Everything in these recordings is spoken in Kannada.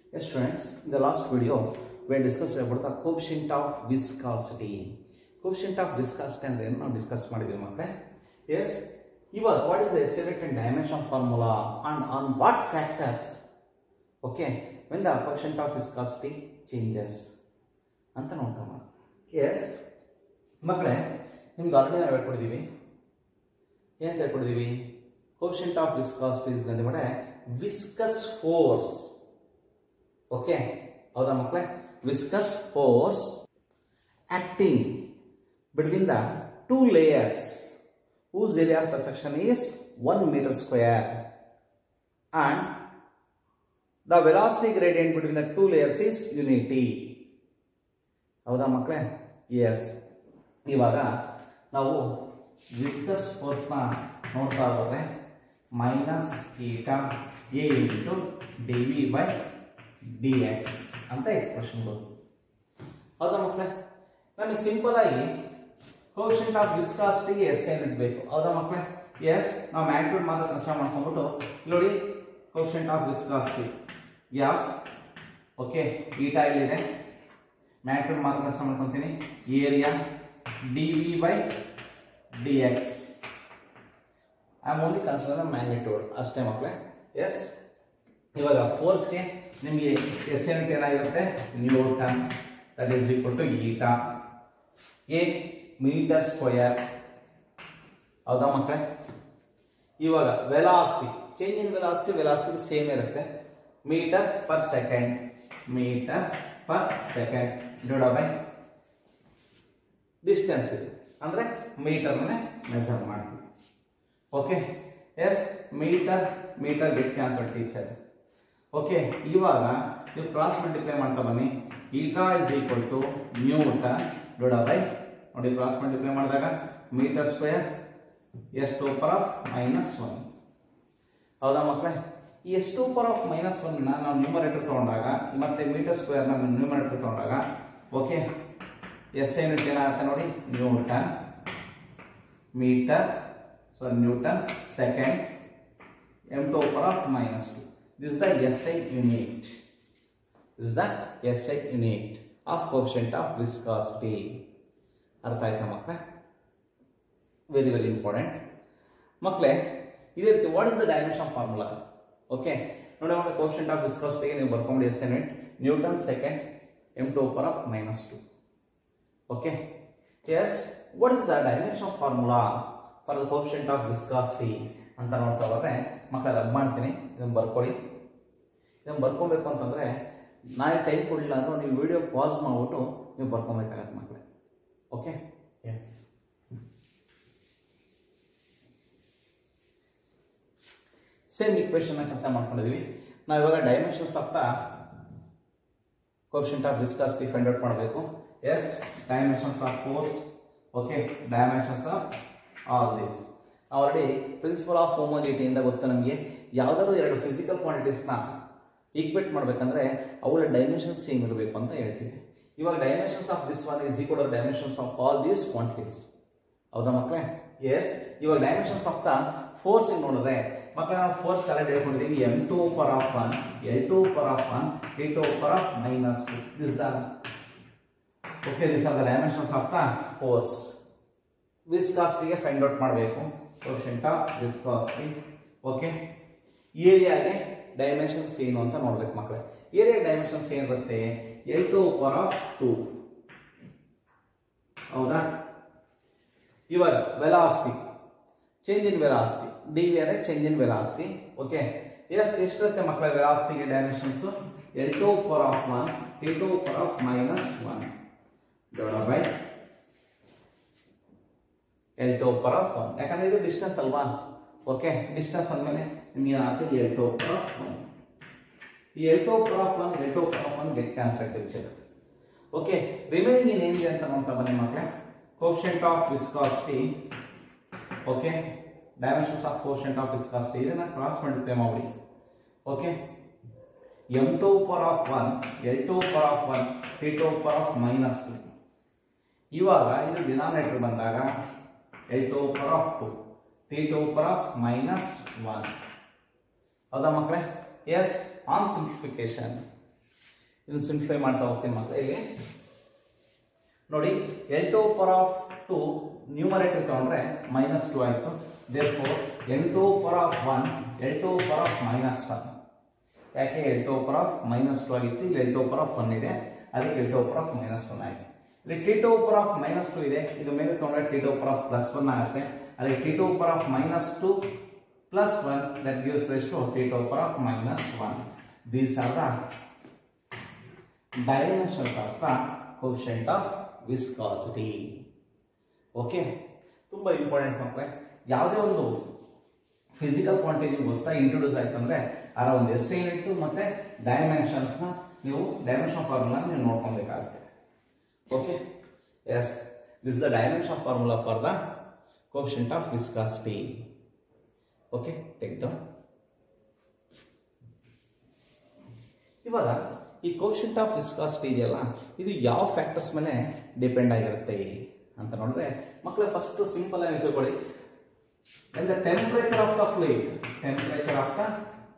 Yes, students, in the last video, we discussed about the coefficient of viscosity. Coefficient of viscosity ಅಂದ್ರೆ ಏನು ನಾವು ಡಿಸ್ಕಸ್ ಮಾಡಿದ್ವಿ ಮಕ್ಕಳೇ ಎಸ್ ಇವಾಗ what is the estimate and dimension formula and on what factors okay when the coefficient of viscosity changes ಅಂತ ನೋಡ್ತಾ ಎಸ್ ಮಕ್ಕಳೇ ನಿಮ್ಗೆ ಆಲ್ರೆಡಿ ನಾವು ಹೇಳ್ಕೊಡಿದ್ದೀವಿ ಏನಂತ ಹೇಳ್ಕೊಡಿದ್ದೀವಿ ಕೋಫಿಷಿಯಂಟ್ ಆಫ್ ವಿಸ್ಕಾಸಿಟಿ ಇಸ್ ಅಂದ್ರೆ ವಿಸ್ಕಸ್ ಫೋರ್ಸ್ ಓಕೆ ಹೌದಾ ಮಕ್ಕಳೇ viscous force acting between the two layers whose area of the section is 1 meter square and the velocity gradient between the two layers is unity ಹೌದಾ ಮಕ್ಕಳೇ ಎಸ್ ಇವಾಗ ನಾವು ವಿಸ್ಕಸ್ ಫೋರ್ಸ್ನ ನೋಡ್ತಾ ಹೋದ್ರೆ minus eta A into D V by D X ಅಂತ ಎಕ್ಸ್ಪ್ರೆಷನ್ ಬರುತ್ತೆ ಹೌದಾ ಮಕ್ಕಳೇ ನಮಗೆ ಸಿಂಪಲ್ ಆಗಿ ಕೋಶೆಂಟ್ ಆಫ್ ವಿಸ್ಕಾಸಿಟಿಗೆ ಎಸ್ ಏನ್ ಬೇಕು ಹೌದಾ ಮಕ್ಕಳೇ ಎಸ್ ನಾವು ಮ್ಯಾಗ್ನಿಟ್ಯೂಡ್ ಮಾತ್ರ ಕನ್ಸಿಡರ್ ಮಾಡ್ಕೊಂಡ್ಬಿಟ್ಟು ನೋಡಿ ಕೋಶೆಂಟ್ ಆಫ್ ವಿಸ್ಕಾಸಿಟಿ ಯಾವ ಓಕೆ ಈಟಾ ಇಲ್ಲಿದೆ ಮ್ಯಾಗ್ನಿಟ್ಯೂಡ್ ಮಾತ್ರ ಕನ್ಸಿಡರ್ ಮಾಡ್ಕೊತೀನಿ area D V by D X I am only consider magnitude ಅಷ್ಟೇ ಮಕ್ಕಳೇ ಎಸ್ ಇವಾಗ ಫೋರ್ಸ್ಗೆ ನಿಮಗೆ ಎಸ್ ಯೂನಿಟ್ ಏನಾಗಿರುತ್ತೆ newton that is equal to eta A meter square ಹೌದಾ ಮಕ್ಕಳೇ ಇವಾಗ velocity change in velocity velocity same ಇರುತ್ತೆ meter per second meter per second divide by distance ಇದೆ ಅಂದ್ರೆ ಮೀಟರ್ನೇ ಮೆಜರ್ ಮಾಡ್ತೀವಿ okay S metre meter get cancel teacher okay ಇವಾಗ ನೀವು ಕ್ರಾಸ್ ಮಲ್ಟಿಪ್ಲೈ ಮಾಡ್ತಾ ಬನ್ನಿ eta is equal to newton divide by ನೋಡಿ ಕ್ರಾಸ್ ಮಲ್ಟಿಪ್ಲೈ ಮಾಡಿದಾಗ meter square S to per of minus one ಹೌದಾ ಮಕ್ಕಳೇ ಈ S to per of minus one ನಾವು ನ್ಯೂಮರೇಟರ್ ತಗೊಂಡಾಗ ಮತ್ತೆ ಮೀಟರ್ ಸ್ಕ್ವೇರ್ ನ ನ್ಯೂಮರೇಟರ್ ತಗೊಂಡಾಗ ಓಕೆ ಎಸ್ ಯೂನಿಟ್ ಏನಾಗುತ್ತೆ ನೋಡಿ newton meter so newton second M to per of minus two this the S I unit this the S I unit of coefficient of viscosity ಅರ್ಥ ಆಯ್ತಾ ಮಕ್ಕಳೇ ವೆರಿ ವೆರಿ ಇಂಪಾರ್ಟೆಂಟ್ ಮಕ್ಕಳೇ ಇದೇ ರೀತಿ what is the dimension formula okay ನೋಡಿ ಅವಾಗ ಕೋಶೆಂಟ್ ಆಫ್ ವಿಸ್ಕಾಸಿಟಿಗೆ ನೀವು ಬರ್ಕೊಂಡು S unit newton second M to per of minus two okay yes what is the dimension formula for the coefficient of viscosity ಅಂತ ನೋಡ್ತಾ ಹೋದ್ರೆ ಮಕ್ಕಳ ರಬ್ ಮಾಡ್ತೀನಿ ಇದನ್ನು ಬರ್ಕೊಳ್ಳಿ ಇದನ್ನು ಬರ್ಕೊಬೇಕು ಅಂತಂದ್ರೆ ನಾಳೆ ಟೈಮ್ ಕೊಡಲಿಲ್ಲ ಅಂದ್ರೆ ನೀವು ವಿಡಿಯೋ ಪಾಸ್ ಮಾಡಿಬಿಟ್ಟು ನೀವು ಬರ್ಕೊಬೇಕಾಗತ್ತೆ ಮಕ್ಕಳೇ ಓಕೆ ಎಸ್ ಸೇಮ್ ಈಕ್ವೇಶನ್ ಕೆಲಸ ಮಾಡ್ಕೊಂಡಿದೀವಿ ನಾವು ಇವಾಗ dimensions of the coefficient of viscosity find out ಮಾಡಬೇಕು yes dimensions of force okay dimensions of all this already principle of ಹೋಮೋಜಿಟಿಯಿಂದ ಗೊತ್ತು ನಮಗೆ ಯಾವ್ದಾದ್ರು ಎರಡು ಫಿಸಿಕಲ್ ಕ್ವಾಂಟಿಟೀಸ್ನ ಈಕ್ವೇಟ್ ಮಾಡಬೇಕಂದ್ರೆ ಅವುಗಳ ಡೈಮೆನ್ಷನ್ಸ್ ಸೇಮ್ ಇರಬೇಕು ಅಂತ ಹೇಳ್ತೀವಿ ಇವಾಗ dimensions of this one is equal dimensions of all these quantities ಹೌದಾ ಮಕ್ಕಳೇ ಎಸ್ ಇವಾಗ ಡೈಮೆನ್ಷನ್ಸ್ ಆಫ್ ದ ಫೋರ್ಸ್ ನೋಡಿದ್ರೆ ಮಕ್ಕಳ ನಾವು ಫೋರ್ಸ್ ಕರೆಕ್ಟ್ ಹೇಳ್ಕೊಂಡಿದ್ದೀವಿ M to per of one L to per of one A to per of minus two this the okay this are the dimensions of the force ವಿಸ್ಕಾಸಿಟಿಗೆ ಫೈಂಡ್ ಔಟ್ ಮಾಡಬೇಕು ಕೋಶೆಂಟ್ ಆಫ್ ವಿಸ್ಕಾಸಿಟಿ ಓಕೆ ಏರಿಯಾಗೆ ಡೈಮೆನ್ಷನ್ಸ್ ಏನು ಅಂತ ನೋಡ್ಬೇಕು ಮಕ್ಕಳೇ ಏರಿಯಾ ಡೈಮೆನ್ಷನ್ಸ್ ಏನಿರುತ್ತೆ L to per of two ಹೌದಾ ಇವಾಗ velocity change in velocity D V ಅಂದರೆ change in velocity okay yes ಎಷ್ಟಿರುತ್ತೆ ಮಕ್ಕಳ ವೆಲಾಸಿಟಿಗೆ dimensions L to per of one L to per of minus one divide by L to per of one ಯಾಕಂದ್ರೆ ಇದು ಡಿಸ್ಟೆನ್ಸ್ ಅಲ್ವಾ ಓಕೆ ಡಿಸ್ಟೆನ್ಸ್ ಅಂದಮೇಲೆ ನಿಮ್ಗೆ ಏನಾಗುತ್ತೆ L to per of one ಈ L to per of one L to per of one get cancel teacher okay remaining ಏನು ಏನಿದೆ ಅಂತ ನೋಡ್ತಾ ಬನ್ನಿ ಮಕ್ಕಳೇ coefficient of viscosity okay dimensions of coefficient of viscosity ಇದನ್ನ ಕ್ರಾಸ್ ಮಲ್ಟಿಪ್ಲೈ ಮಾಡಿ okay M to per of one L to per of one T to per of minus two ಇವಾಗ ಇದು ಡಿನಾಮಿನೇಟರ್ ಬಂದಾಗ L to per of two T to per of minus one ಹೌದಾ ಮಕ್ಕಳೇ ಎಸ್ ಆನ್ ಸಿಂಪ್ಲಿಫಿಕೇಶನ್ ಇದನ್ನು ಸಿಂಪ್ಲಿಫೈ ಮಾಡ್ತಾ ಹೋಗ್ತೀನಿ ಮಕ್ಕಳು ಇಲ್ಲಿ ನೋಡಿ L to power of two numerator ತಗೊಂಡ್ರೆ ಮೈನಸ್ ಟು ಆಯಿತು therefore L to power of one L to power of minus one ಯಾಕೆ L to power of minus two ಆಗಿತ್ತು ಇಲ್ಲಿ L to power of one ಇದೆ ಅದಕ್ಕೆ L to power of minus one ಆಯಿತು ಇಲ್ಲಿ T to power of minus two ಇದೆ ಇದು ಮೇಲೆ ತಗೊಂಡ್ರೆ T to power of plus one ಆಗುತ್ತೆ ಅದಕ್ಕೆ T to power of minus two plus one that gives ಎಷ್ಟು T to power of minus one these are the dimensions of the coefficient of viscosity okay ತುಂಬ ಇಂಪಾರ್ಟೆಂಟ್ ಮಕ್ಕಳೇ ಯಾವುದೇ ಒಂದು ಫಿಸಿಕಲ್ ಕ್ವಾಂಟಿಟಿ ಹೊಸದಾಗಿ ಇಂಟ್ರೊಡ್ಯೂಸ್ ಆಯ್ತು ಅಂದ್ರೆ ಅದರ ಒಂದು ಎಸ್ ಯೂನಿಟ್ ಮತ್ತೆ ಡೈಮೆನ್ಷನ್ಸ್ನ ನೀವು ಡೈಮೆನ್ಷನ್ ಫಾರ್ಮುಲಾ ನೀವು ನೋಡ್ಕೊಬೇಕಾಗುತ್ತೆ okay yes this the dimension formula for the coefficient of viscosity okay take down ಇವಾಗ ಈ ಕೋಶೆಂಟ್ ಆಫ್ ವಿಸ್ಕಾಸಿಟಿ ಇದೆಯಲ್ಲ ಇದು ಯಾವ ಫ್ಯಾಕ್ಟರ್ಸ್ ಮೇಲೆ ಡಿಪೆಂಡ್ ಆಗಿರುತ್ತೆ ಅಂತ ನೋಡಿದ್ರೆ ಮಕ್ಕಳೇ ಫಸ್ಟ್ ಸಿಂಪಲ್ ಆಗಿ ತಿಳ್ಕೊಳ್ಳಿ when the temperature of the fluid temperature of the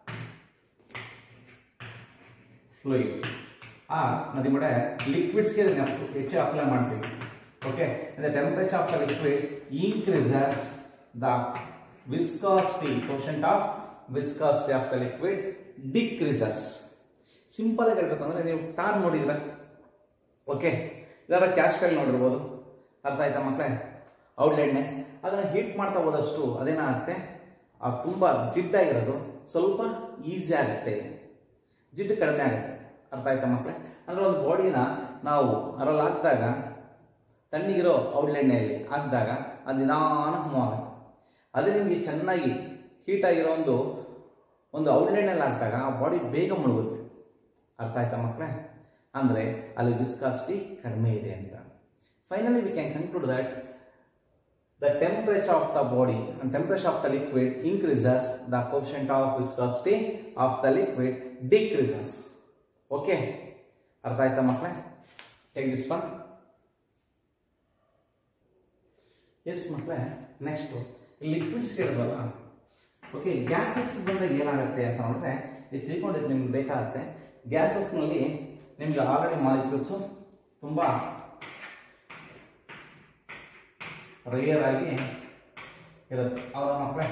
fluid ಆ ನದಿ ಮಡೆ ಲಿಕ್ವಿಡ್ಸ್ಗೆ ಹೆಚ್ಚು ಅಪ್ಲೈ ಮಾಡ್ತೀವಿ okay the temperature of the liquid increases the viscosity quotient of viscosity of the liquid decreases simple ಆಗಿ ಹೇಳ್ಬೇಕು ಅಂದ್ರೆ ನೀವು ಟಾರ್ ನೋಡಿದ್ರ ಓಕೆ ಇದಾರ ಕ್ಯಾಶ್ ಫೈಲ್ ನೋಡಿರ್ಬೋದು ಅರ್ಥ ಆಯ್ತಾ ಮಕ್ಕಳೇ ಔಟ್ಲೈಟ್ನೆ ಅದನ್ನು ಹೀಟ್ ಮಾಡ್ತಾ ಹೋದಷ್ಟು ಅದೇನಾಗುತ್ತೆ ಆ ತುಂಬ ಜಿಡ್ಡಾಗಿರೋದು ಸ್ವಲ್ಪ ಈಸಿ ಆಗುತ್ತೆ ಜಿಡ್ಡು ಕಡಿಮೆ ಆಗುತ್ತೆ ಅರ್ಥ ಆಯ್ತಾ ಮಕ್ಕಳೇ ಅಂದರೆ ಒಂದು ಬಾಡಿನ ನಾವು ಅದರಲ್ಲಿ ಹಾಕಿದಾಗ ತಣ್ಣಗಿರೋ ಔಟ್ಲೈಟ್ನಲ್ಲಿ ಹಾಕಿದಾಗ ಅದು ನಿಧಾನ ಮೂವ್ ಆಗುತ್ತೆ ಅದೇ ನಿಮಗೆ ಚೆನ್ನಾಗಿ ಹೀಟ್ ಆಗಿರೋ ಒಂದು ಒಂದು ಔಟ್ಲೈನಲ್ಲಿ ಹಾಕಿದಾಗ ಆ ಬಾಡಿ ಬೇಗ ಮುಳುಗುತ್ತೆ ಅರ್ಥ ಆಯ್ತಾ ಮಕ್ಕಳೇ ಅಂದರೆ ಅಲ್ಲಿ ವಿಸ್ಕಾಸಿಟಿ ಕಡಿಮೆ ಇದೆ ಅಂತ finally we can conclude that the temperature of the body and temperature of the liquid increases the coefficient of viscosity of the liquid decreases okay ಅರ್ಥ ಆಯ್ತಾ ಮಕ್ಕಳೇ ಟೇಕ್ ದಿಸ್ ಒನ್ ಎಸ್ ಮಕ್ಕಳೇ ನೆಕ್ಸ್ಟ್ ಲಿಕ್ವಿಡ್ಸ್ ಇರೋದಲ್ಲ ಓಕೆ ಗ್ಯಾಸಸ್ ಬಂದಾಗ ಏನಾಗುತ್ತೆ ಅಂತ ನೋಡಿದ್ರೆ ಇದು ತಿಳ್ಕೊಂಡಿದ್ದು ನಿಮ್ಗೆ ಬೇಕಾಗುತ್ತೆ ಗ್ಯಾಸಸ್ನಲ್ಲಿ ನಿಮ್ಗೆ ಆಲ್ರೆಡಿ ಮಾಲಿಕ್ಯೂಲ್ಸು ತುಂಬ ರೇಯರ್ ಆಗಿ ಇರುತ್ತೆ ಅವರ ಮಕ್ಕಳೇ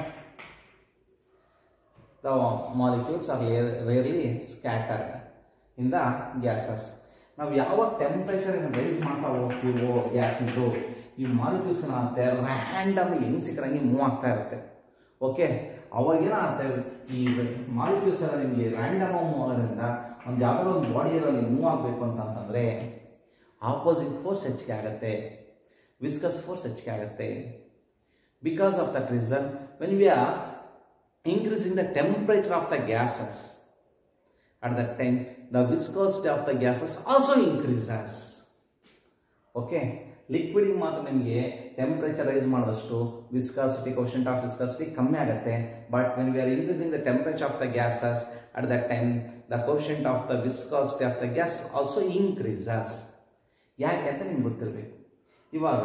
the molecules are rarely scattered in the gases ನಾವು ಯಾವಾಗ ಟೆಂಪ್ರೇಚರ್ ರೈಸ್ ಮಾಡ್ತಾ ಹೋಗ್ತೀವೋ ಗ್ಯಾಸ್ ಇದು ಈ ಮಾಲಿಕ್ಯೂಲ್ಸ್ ಏನಾಗುತ್ತೆ ರ್ಯಾಂಡಮ್ ಹೆಂಗ್ ಸಿಕ್ಕರಂಗೆ ಮೂವ್ ಆಗ್ತಾ ಇರುತ್ತೆ ಓಕೆ ಅವಾಗ ಏನಾಗುತ್ತೆ ಈ ಮಾಲಿಕ್ಯೂಲ್ಸ್ ಎಲ್ಲ ನಿಮಗೆ ರ್ಯಾಂಡಮ್ ಮೂವ್ ಆಗೋದ್ರಿಂದ ಒಂದು ಯಾವುದೋ ಒಂದು ಬಾಡಿಯಲ್ಲಿ ಮೂವ್ ಆಗಬೇಕು ಅಂತಂತಂದ್ರೆ ಆಪೋಸಿಟ್ ಫೋರ್ಸ್ ಹೆಚ್ಚಿಗೆ ಆಗುತ್ತೆ ವಿಸ್ಕಸ್ ಫೋರ್ಸ್ ಹೆಚ್ಚಿಗೆ ಆಗುತ್ತೆ because of that reason when we are increasing the temperature of the gases at that time the viscosity of the gases also increases ಓಕೆ ಲಿಕ್ವಿಡ್ ಮಾತ್ರ ನಿಮಗೆ ಟೆಂಪರೇಚರ್ ರೈಸ್ ಮಾಡಿದಷ್ಟು ವಿಸ್ಕಾಸಿಟಿ ಕೋಶೆಂಟ್ ಆಫ್ ವಿಸ್ಕಾಸಿಟಿ ಕಮ್ಮಿ ಆಗುತ್ತೆ but when we are increasing the temperature of the gases at that time the coefficient of the viscosity of the gas also increases ಯಾಕೆ ಅಂತ ನಿಮ್ಗೆ ಗೊತ್ತಿರಬೇಕು ಇವಾಗ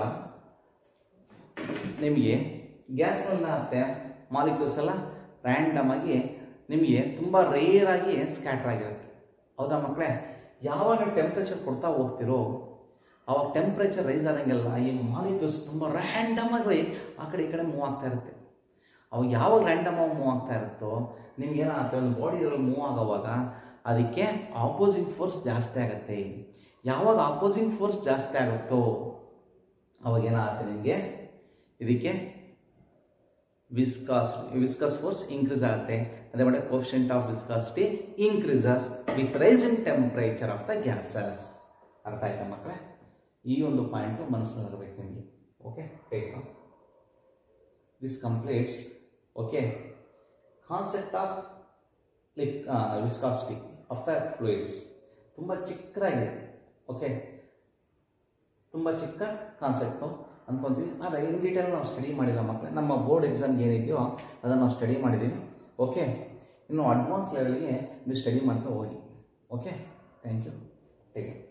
ನಿಮಗೆ ಗ್ಯಾಸ್ ಏನಾಗುತ್ತೆ ಮಾಲಿಕ್ಯೂಲ್ಸ್ ಎಲ್ಲ ರ್ಯಾಂಡಮ್ ಆಗಿ ನಿಮಗೆ ತುಂಬ ರೇರ್ ಆಗಿ ಸ್ಕ್ಯಾಟರ್ ಆಗಿರುತ್ತೆ ಹೌದಾ ಮಕ್ಕಳೇ ಯಾವಾಗ ನೀವು ಟೆಂಪ್ರೇಚರ್ ಕೊಡ್ತಾ ಹೋಗ್ತಿರೋ ಅವಾಗ ಟೆಂಪ್ರೇಚರ್ ರೈಸ್ ಆದಂಗೆಲ್ಲ ಈ ಮಾಲಿಕ್ಯೂಲ್ಸ್ ತುಂಬ ರ್ಯಾಂಡಮ್ ಆಗಿ ಆ ಕಡೆ ಈ ಕಡೆ ಮೂವ್ ಆಗ್ತಾ ಇರುತ್ತೆ ಅವಾಗ ಯಾವಾಗ ರ್ಯಾಂಡಮ್ ಆಗಿ ಮೂವ್ ಆಗ್ತಾ ಇರುತ್ತೋ ನಿಮ್ಗೆ ಏನಾಗುತ್ತೆ ಒಂದು ಬಾಡಿ ಮೂವ್ ಆಗೋವಾಗ ಅದಕ್ಕೆ ಆಪೋಸಿಟ್ ಫೋರ್ಸ್ ಜಾಸ್ತಿ ಆಗುತ್ತೆ ಯಾವಾಗ ಆಪೋಸಿಟ್ ಫೋರ್ಸ್ ಜಾಸ್ತಿ ಆಗುತ್ತೋ ಅವಾಗ ಏನಾಗುತ್ತೆ ನಿಮಗೆ ಇದಕ್ಕೆ ವಿಸ್ಕಾಸ್ ವಿಸ್ಕಸ್ ಫೋರ್ಸ್ ಇನ್ಕ್ರೀಸ್ ಆಗುತ್ತೆ ಅದೇ ಮಾಡಿ coefficient of viscosity increases with rising temperature of the gases ಅರ್ಥ ಆಯ್ತಾ ಮಕ್ಕಳೇ ಈ ಒಂದು ಪಾಯಿಂಟು ಮನಸ್ಸಿನಲ್ಲಿರ್ಬೇಕು ನಿಮಗೆ okay take this completes okay concept of like viscosity of the fluids ತುಂಬ ಚಿಕ್ಕದಾಗಿದೆ ಓಕೆ ತುಂಬ ಚಿಕ್ಕ ಕಾನ್ಸೆಪ್ಟು ಅಂದ್ಕೊಂತೀವಿ ಆದರೆ ಇನ್ ಡೀಟೇಲ್ ನಾವು ಸ್ಟಡಿ ಮಾಡಿಲ್ಲ ಮಕ್ಕಳೇ ನಮ್ಮ ಬೋರ್ಡ್ ಎಕ್ಸಾಮ್ಗೆ ಏನಿದೆಯೋ ಅದನ್ನು ನಾವು ಸ್ಟಡಿ ಮಾಡಿದ್ದೀವಿ ಓಕೆ ಇನ್ನು ಅಡ್ವಾನ್ಸ್ ಲೆವೆಲ್ಗೆ ನೀವು ಸ್ಟಡಿ ಮಾಡ್ತಾ ಹೋಗಿ ಓಕೆ ಥ್ಯಾಂಕ್ ಯು ಟೇಕ್